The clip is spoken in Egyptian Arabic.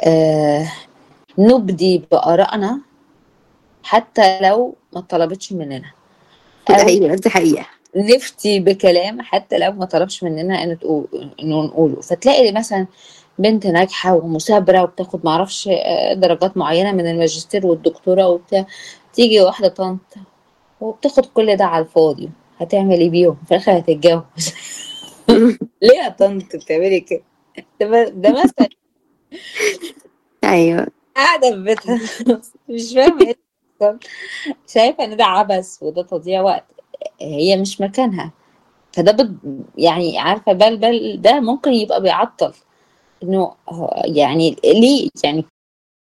آه نبدي بآرائنا حتى لو ما طلبتش مننا ده أو حقيقة دي حقيقة نفتي بكلام حتى لو ما طلبش مننا انه تقول انه نقوله فتلاقي مثلا بنت ناجحه ومثابره وبتاخد معرفش آه، درجات معينه من الماجستير والدكتوراه وبتاع تيجي واحده طنط وبتاخد كل ده على الفاضي هتعمل ايه بيهم في الاخر هتتجوز ليه يا طنط بتعملي كده ده ده مثلا ايوه قاعده في بيتها مش فاهمه ايه اللي بيحصل. شايفه ان ده عبث وده تضييع وقت هي مش مكانها فده بد... يعني عارفه بل بل ده ممكن يبقى بيعطل انه هو- يعني ليه يعني